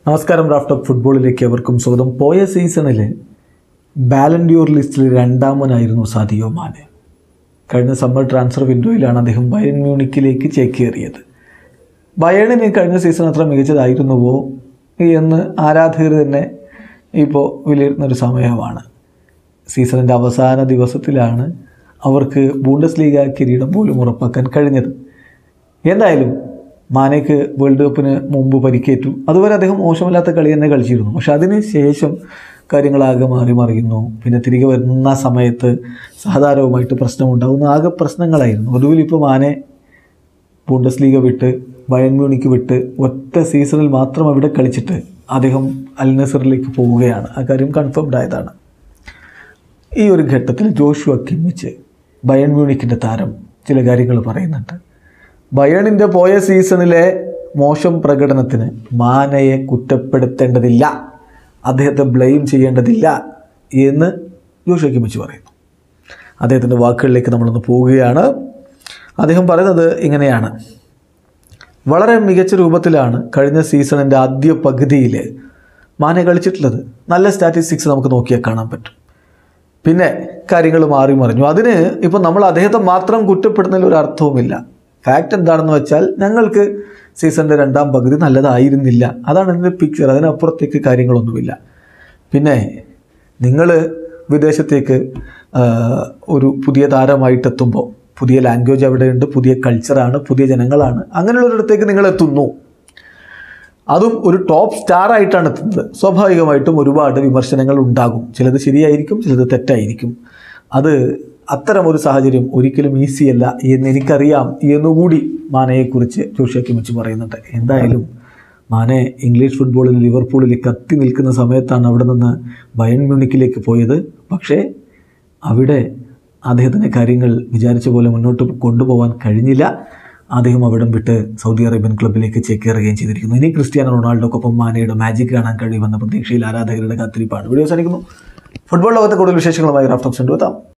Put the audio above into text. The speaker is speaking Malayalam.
നമസ്കാരം റാഫ്റ്റ് ഓഫ് ഫുട്ബോളിലേക്ക് അവർക്കും സ്വാഗതം പോയ സീസണിൽ ബാലൻഡ്യൂർ ലിസ്റ്റിൽ രണ്ടാമനായിരുന്നു സാദിയോ മാനെ കഴിഞ്ഞ സമ്മർ ട്രാൻസ്ഫർ വിൻഡോയിലാണ് അദ്ദേഹം ബയൺ മ്യൂണിക്കിലേക്ക് ചേക്കേറിയത് ബയണിന് കഴിഞ്ഞ സീസൺ അത്ര മികച്ചതായിരുന്നുവോ എന്ന് ആരാധകർ തന്നെ ഇപ്പോൾ വിലയിരുത്തുന്നൊരു സമയമാണ് സീസണിൻ്റെ അവസാന ദിവസത്തിലാണ് അവർക്ക് ബൂണ്ടസ് ലീഗ കിരീടം പോലും ഉറപ്പാക്കാൻ കഴിഞ്ഞത് എന്തായാലും മാനയ്ക്ക് വേൾഡ് കപ്പിന് മുമ്പ് പരിക്കേറ്റു അതുവരെ അദ്ദേഹം മോശമില്ലാത്ത കളി തന്നെ കളിച്ചിരുന്നു പക്ഷെ അതിന് ശേഷം കാര്യങ്ങളാകെ മാറി മറിയുന്നു പിന്നെ തിരികെ വരുന്ന സമയത്ത് സഹതാരവുമായിട്ട് പ്രശ്നമുണ്ടാകുന്ന ആകെ പ്രശ്നങ്ങളായിരുന്നു ഒടുവിൽ ഇപ്പോൾ മാനെ ബൂണ്ടസ് ലീഗ വിട്ട് ബയൺ മ്യൂണിക്ക് വിട്ട് ഒറ്റ സീസണിൽ മാത്രം അവിടെ കളിച്ചിട്ട് അദ്ദേഹം അൽ നസറിലേക്ക് പോവുകയാണ് ആ കാര്യം കൺഫേംഡ് ആയതാണ് ഈ ഒരു ഘട്ടത്തിൽ ജോഷുവ കിമ്മിച്ച് ബയൺ മ്യൂണിക്കിൻ്റെ താരം ചില കാര്യങ്ങൾ പറയുന്നുണ്ട് ബയണിൻ്റെ പോയ സീസണിലെ മോശം പ്രകടനത്തിന് മാനയെ കുറ്റപ്പെടുത്തേണ്ടതില്ല അദ്ദേഹത്തെ ബ്ലെയിം ചെയ്യേണ്ടതില്ല എന്ന് ജോഷുവ കിമ്മിച്ച് പറയുന്നു അദ്ദേഹത്തിൻ്റെ വാക്കുകളിലേക്ക് നമ്മളൊന്ന് പോവുകയാണ് അദ്ദേഹം പറയുന്നത് ഇങ്ങനെയാണ് വളരെ മികച്ച രൂപത്തിലാണ് കഴിഞ്ഞ സീസണിൻ്റെ ആദ്യ പകുതിയിൽ മാനെ കളിച്ചിട്ടുള്ളത് നല്ല സ്റ്റാറ്റിസ്റ്റിക്സ് നമുക്ക് നോക്കിയാൽ കാണാൻ പറ്റും പിന്നെ കാര്യങ്ങൾ മാറി മറിഞ്ഞു അതിന് ഇപ്പം നമ്മൾ അദ്ദേഹത്തെ മാത്രം കുറ്റപ്പെടുന്നതിൽ ഒരു അർത്ഥവുമില്ല ഫാക്റ്റ് എന്താണെന്ന് വെച്ചാൽ ഞങ്ങൾക്ക് സീസണിൻ്റെ രണ്ടാം പകുതി നല്ലതായിരുന്നില്ല അതാണ് ഇതിൻ്റെ പിക്ചർ അതിനപ്പുറത്തേക്ക് കാര്യങ്ങളൊന്നുമില്ല പിന്നെ നിങ്ങൾ വിദേശത്തേക്ക് ആ, ഒരു പുതിയ താരമായിട്ടെത്തുമ്പോൾ പുതിയ ലാംഗ്വേജ് അവിടെയുണ്ട് പുതിയ കൾച്ചറാണ് പുതിയ ജനങ്ങളാണ് അങ്ങനെയുള്ളൊരിടത്തേക്ക് നിങ്ങൾ എത്തുന്നു അതും ഒരു ടോപ്പ് സ്റ്റാർ ആയിട്ടാണ് എത്തുന്നത് സ്വാഭാവികമായിട്ടും ഒരുപാട് വിമർശനങ്ങൾ ഉണ്ടാകും ചിലത് ശരിയായിരിക്കും ചിലത് തെറ്റായിരിക്കും അത് അത്തരം ഒരു സാഹചര്യം ഒരിക്കലും ഈസി അല്ല എന്ന് എനിക്കറിയാം എന്നുകൂടി മാനയെക്കുറിച്ച് ജോഷിയാക്കി വെച്ച് പറയുന്നുണ്ട് എന്തായാലും മാനെ ഇംഗ്ലീഷ് ഫുട്ബോളിൽ ലിവർപൂളിൽ കത്തി നിൽക്കുന്ന സമയത്താണ് അവിടെ നിന്ന് ബയൺ മ്യൂണിക്കിലേക്ക് പോയത് പക്ഷേ അവിടെ അദ്ദേഹത്തിന് കാര്യങ്ങൾ വിചാരിച്ച പോലെ മുന്നോട്ട് കൊണ്ടുപോകാൻ കഴിഞ്ഞില്ല അദ്ദേഹം അവിടം വിട്ട് സൗദി അറേബ്യൻ ക്ലബിലേക്ക് ചേക്കേറുകയും ചെയ്തിരിക്കുന്നു ഇനി ക്രിസ്ത്യാനോ റൊണാൾഡോക്കൊപ്പം മാനയുടെ മാജിക് കാണാൻ കഴിയുമെന്ന പ്രതീക്ഷയിൽ ആരാധകരുടെ കാത്തിരിപ്പാണ് വീഡിയോ അവസാനിക്കുന്നു ഫുട്ബോൾ ലോകത്തെ കൂടുതൽ വിശേഷങ്ങളുമായി റാഫ്റ്റോക്സ് കൊണ്ടുവെത്താം